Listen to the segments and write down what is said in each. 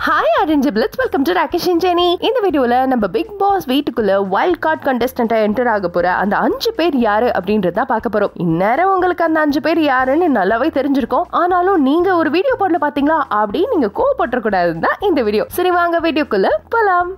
Hi orange bloods welcome to Rakesh Jeni இந்த வீடியோல நம்ம பிக் பாஸ் வீட்டுக்குள்ள வைல்ட் கார்டு கண்டஸ்டன்டா என்டர் ஆக போற அந்த அஞ்சு பேர் யாரு அப்படின்றத தான் பார்க்க போறோம் இந்நேரம் உங்களுக்கு அந்த அஞ்சு பேர் யாருன்னு நல்லாவே தெரிஞ்சிருக்கும் ஆனாலும் நீங்க ஒரு வீடியோ போடல பாத்தீங்களா அப்படின்னு நீங்க கோவப்பட்டுற கூடாதுன்னு தான் இந்த வீடியோ சரி வாங்க வீடியோக்குள்ள போலாம்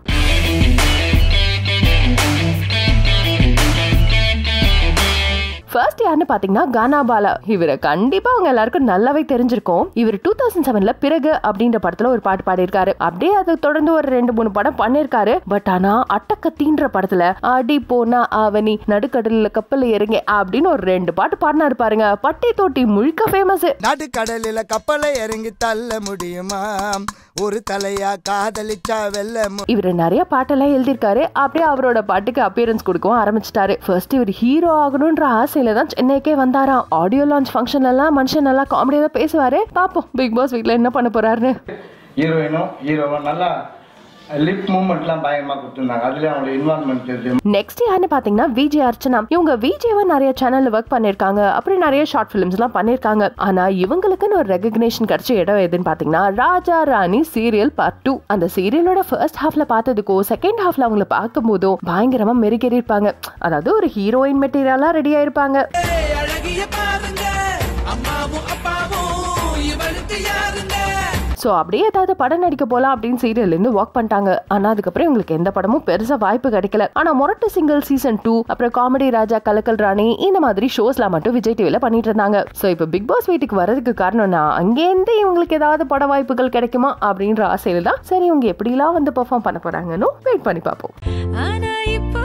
ஃபர்ஸ்ட் யாருன்னு பாத்தீங்கன்னா கானா பாலா இவரை கண்டிப்பா அவங்க எல்லாருக்கும் நல்லாவே தெரிஞ்சிருக்கும் இவர் டூ தௌசண்ட் செவன்ல பிறகு அப்படின்ற படத்துல ஒரு பாட்டு பாடியிருக்காரு அப்படியே அதை தொடர்ந்து ஒரு ரெண்டு மூணு படம் பண்ணிருக்காரு பட் ஆனா அட்டக்கத்தின்ற படத்துல அடி போனா அவனி நடுக்கடல்ல கப்பல்ல இறங்க அப்படின்னு ஒரு ரெண்டு பாட்டு பாடினாரு பாருங்க பட்டி தொட்டி முழுக்க ஃபேமஸ் நடுக்கடலில கப்பலை இறங்கி தள்ள முடியுமா ஒரு தலையா காதலிச்சா வெல்ல மு- இவர் நிறைய பாட்டெல்லாம் எழுதியிருக்காரு அப்படியே அவரோட பாட்டுக்கு அப்பியரன்ஸ் கொடுக்கவும் ஆரம்பிச்சிட்டாரு ஃபர்ஸ்ட் இவர் ஹீரோ ஆகணும்ன்ற ஆசையில தான் சென்னைக்கே வந்தாராம் ஆடியோ லான்ச் ஃபங்க்ஷன் எல்லாம் மனுஷன் நல்லா காமெடியா தான் பேசுவாரு பாப்போம் பிக் பாஸ் வீட்ல என்ன பண்ண போறாருன்னு ஹீரோயினும் ஹீரோவும் நல்லா லிப் மூமெண்ட்லாம் பயங்கரமாக கொடுத்துருந்தாங்க அதுலேயும் அவங்களோட இன்வால்மெண்ட் தெரியுது நெக்ஸ்ட் யாருன்னு பாத்தீங்கன்னா விஜய் அர்ச்சனா இவங்க விஜயவா நிறைய சேனல்ல ஒர்க் பண்ணிருக்காங்க அப்புறம் நிறைய ஷார்ட் பிலிம்ஸ் எல்லாம் பண்ணிருக்காங்க ஆனா இவங்களுக்குன்னு ஒரு ரெகக்னேஷன் கிடைச்ச இடம் எதுன்னு பாத்தீங்கன்னா Raja Rani serial part two அந்த சீரியலோட ஃபர்ஸ்ட் ஹாஃப்ல பார்த்ததுக்கும் செகண்ட் ஹாஃப்ல அவங்கள பார்க்கும் போதும் பயங்கரமா மெருகேறி இருப்பாங்க அதாவது ஒரு ஹீரோயின் மெட்டீரியலா ரெடி ஆயிருப்பாங்க அழகிய பாருங்க அம்மாவும் அப்பாவும் இவளுக்கு யாருங்க ஸோ அப்படியே ஏதாவது படம் நடிக்க போலாம் அப்படின்னு சீரியல்ல இருந்து ஒர்க் பண்ணிட்டாங்க ஆனா அதுக்கப்புறம் இவங்களுக்கு எந்த படமும் பெருசா வாய்ப்பு கிடைக்கல ஆனா மொரட்டு சிங்கிள் சீசன் டூ அப்புறம் காமெடி ராஜா கலக்கல் ராணி இந்த மாதிரி ஷோஸ்லாம் மட்டும் விஜய் டிவில பண்ணிட்டு இருந்தாங்க ஸோ இப்போ பிக் பாஸ் வீட்டுக்கு வர்றதுக்கு காரணம்னா அங்கேருந்து இவங்களுக்கு ஏதாவது பட வாய்ப்புகள் கிடைக்குமா அப்படின்ற ஆசையில தான் சரி இவங்க எப்படிலாம் வந்து பெர்ஃபார்ம் பண்ண போறாங்கன்னு வெயிட் பண்ணி பார்ப்போம் ஆனா இப்போ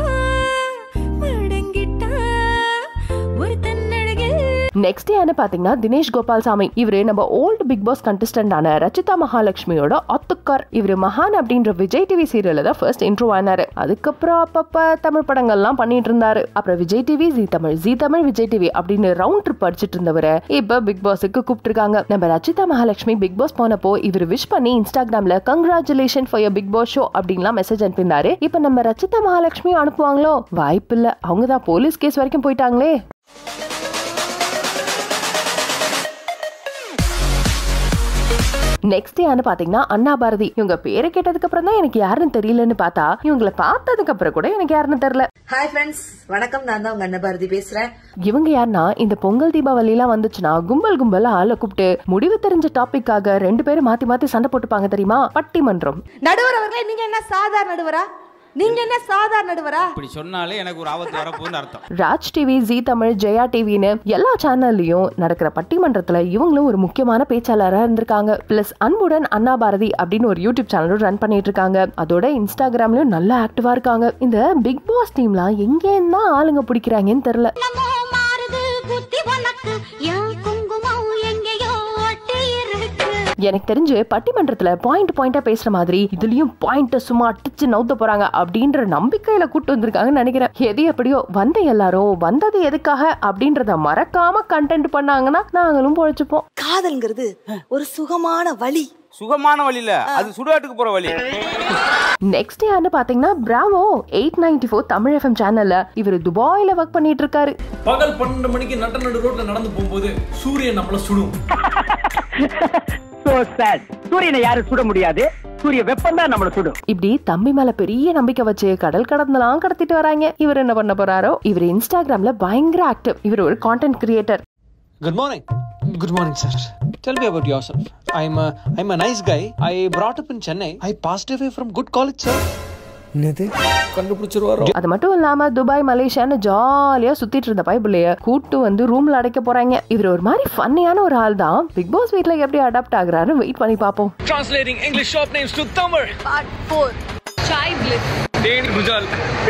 மடங்கிட்டா ஒரு தன்னழகில் நெக்ஸ்ட் யாருன்னு பாத்தீங்கன்னா தினேஷ் கோபால்சாமி இவரு நம்ம ஓல்டு பிக் பாஸ் கண்டஸ்டன்டான ரச்சிதா மகாலட்சுமியோட ஒத்துக்கார் இவரு மகான் அப்படின்ற விஜய் டிவி சீரியல்ல தான் ஃபர்ஸ்ட் இன்ட்ரோ ஆனாரு அதுக்கப்புறம் அப்பப்ப தமிழ் படங்கள்லாம் பண்ணிட்டு இருந்தாரு அப்புறம் விஜய் டிவி ஜி தமிழ் ஜி தமிழ் விஜய் டிவி அப்படின்னு ரவுண்ட் ட்ரிப் அடிச்சிட்டு இருந்தவரை இப்ப பிக் பாஸுக்கு கூப்பிட்டுருக்காங்க நம்ம ரச்சிதா மகாலட்சுமி பிக் பாஸ் போனப்போ இவர் விஷ் பண்ணி இன்ஸ்டாகிராம்ல congratulation for Bigg Boss show அப்படின்லாம் மெசேஜ் அனுப்பியிருந்தாரு இப்ப நம்ம ரச்சிதா மகாலட்சுமியும் அனுப்புவாங்களோ வாய்ப்பில்ல அவங்க தான் போலீஸ் கேஸ் வரைக்கும் போயிட்டாங்களே நெக்ஸ்ட் யாருன்னு பாத்தீங்கன்னா அண்ணா பாரதி இவங்க பேரை கேட்டதுக்கு அப்புறம் தான் எனக்கு யாருன்னு தெரியலன்னு பார்த்தா இவங்கள பார்த்ததுக்கு அப்புறம் கூட எனக்கு யாருன்னு தெரியல ஹாய் ஃப்ரெண்ட்ஸ் வணக்கம் நான் தான் உங்க அன்னபாரதி பேசுறேன் இவங்க யாருன்னா இந்த பொங்கல் தீபாவளி எல்லாம் வந்துச்சுன்னா கும்பல் கும்பல் ஆளை கூப்பிட்டு முடிவு தெரிஞ்ச டாபிக்காக ரெண்டு பேரும் மாத்தி மாத்தி சண்டை போட்டுப்பாங்க தெரியுமா பட்டிமன்றம் நடுவர் அவர்களே நீங்க என்ன சாதாரண நடுவரா நீங்க என்ன சாதாரண நடுவரா இப்படி சொன்னாலே எனக்கு ஒரு ஆபத்து வரப்போகுதுன்னு அர்த்தம் ராஜ் டிவி ஜி தமிழ் ஜெயா டிவின்னு எல்லா சேனல்லையும் நடக்கிற பட்டிமன்றத்துல இவங்களும் ஒரு முக்கியமான பேச்சாளரா இருந்திருக்காங்க பிளஸ் அன்புடன் அண்ணா பாரதி அப்படின்னு ஒரு யூடியூப் சேனலும் ரன் பண்ணிட்டு இருக்காங்க அதோட இன்ஸ்டாகிராம்லயும் நல்லா ஆக்டிவா இருக்காங்க இந்த பிக் பாஸ் டீம்லாம் எங்க தான் ஆளுங்க பிடிக்கிறாங்கன்னு தெரியல என்னமோ மாறுது புத்தி உனக்கு என் குங்குமம் எங்கேயோ ஒட்டி இருக்கு எனக்கு தெரிஞ்சு பட்டிமன்றத்துல பாயிண்ட் பாயிண்டா பேசுற மாதிரி இதுலயும் பாயிண்ட சும்மா அடிச்சு நவுத்த போறாங்க அப்படின்ற நம்பிக்கையில கூட்டு வந்திருக்காங்கன்னு நினைக்கிறேன் எது எப்படியோ வந்த எல்லாரும் வந்தது எதுக்காக அப்படின்றத மறக்காம கண்டென்ட் பண்ணாங்கன்னா நாங்களும் பொழைச்சுப்போம் காதல்ங்கிறது ஒரு சுகமான வழி சுகமான வழி இல்ல அது சுடுகாட்டுக்கு போற வழி நெக்ஸ்ட் யாருன்னு பாத்தீங்கன்னா bravo eight ninety four Tamil FM சேனல்ல இவர் துபாயில ஒர்க் பண்ணிட்டு இருக்காரு பகல் பன்னெண்டு மணிக்கு நட்ட நடு ரோட்ல நடந்து போகும்போது சூரியன் நம்மள சுடும் சோ சாட் சூரியனை யாரும் சுட முடியாது சூரிய வெப்பம் தான் நம்மள சுடும் இப்படி தம்பி மேல பெரிய நம்பிக்கை வச்சு கடல் கடந்தெல்லாம் கடத்திட்டு வராங்க இவர் என்ன பண்ண போறாரோ இவர் இன்ஸ்டாகிராம்ல பயங்கர ஆக்டிவ் இவர் ஒரு content creator Good morning. Good morning, sir. Tell me about yourself. I'm a I'm a nice guy. I brought up in Chennai. I passed away from good college, sir. கண்டுபிடிச்சிருவாரோ அது மட்டும் இல்லாம துபாய் மலேசியான்னு ஜாலியா சுத்திட்டு இருந்த பைபிளைய கூட்டு வந்து ரூம்ல அடைக்க போறாங்க இவர் ஒரு மாதிரி ஃபன்னியான ஒரு ஆள் தான் பிக் பாஸ் வீட்ல எப்படி அடாப்ட் ஆகுறாரு வெயிட் பண்ணி பாப்போம் Translating English shop names to Tamil. Part four chai bliss Dane Gujal.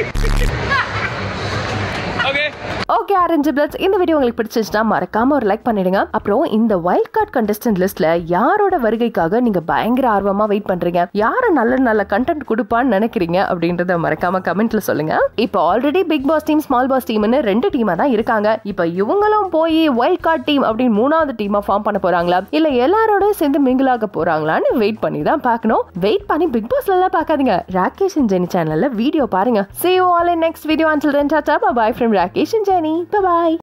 okay. Okay orange bloods இந்த வீடியோ உங்களுக்கு பிடிச்சிருச்சுன்னா மறக்காம ஒரு லைக் பண்ணிடுங்க அப்புறம் இந்த வைல்ட் கார்டு கண்டஸ்டன்ட் லிஸ்ட்ல யாரோட வருகைக்காக நீங்க பயங்கர ஆர்வமா வெயிட் பண்றீங்க யாரு நல்ல நல்ல கண்டென்ட் கொடுப்பான்னு நினைக்கிறீங்க அப்படின்றத மறக்காம கமெண்ட்ல சொல்லுங்க இப்போ already Bigg Boss team small boss டீம்னு ரெண்டு டீமா தான் இருக்காங்க இப்போ இவங்களும் போய் வைல்ட் கார்டு டீம் அப்படின்னு மூணாவது டீமா ஃபார்ம் பண்ண போறாங்களா இல்ல எல்லாரோட சேர்ந்து மிங்கிள் ஆக போறாங்களான்னு வெயிட் பண்ணி தான் பார்க்கணும் வெயிட் பண்ணி பிக் பாஸ்ல எல்லாம் பார்க்காதீங்க ராகேஷ் அண்ட் ஜெனி சேனல்ல வீடியோ பாருங்க see you all in next video until then tata bye bye from rakesh and jenny bye bye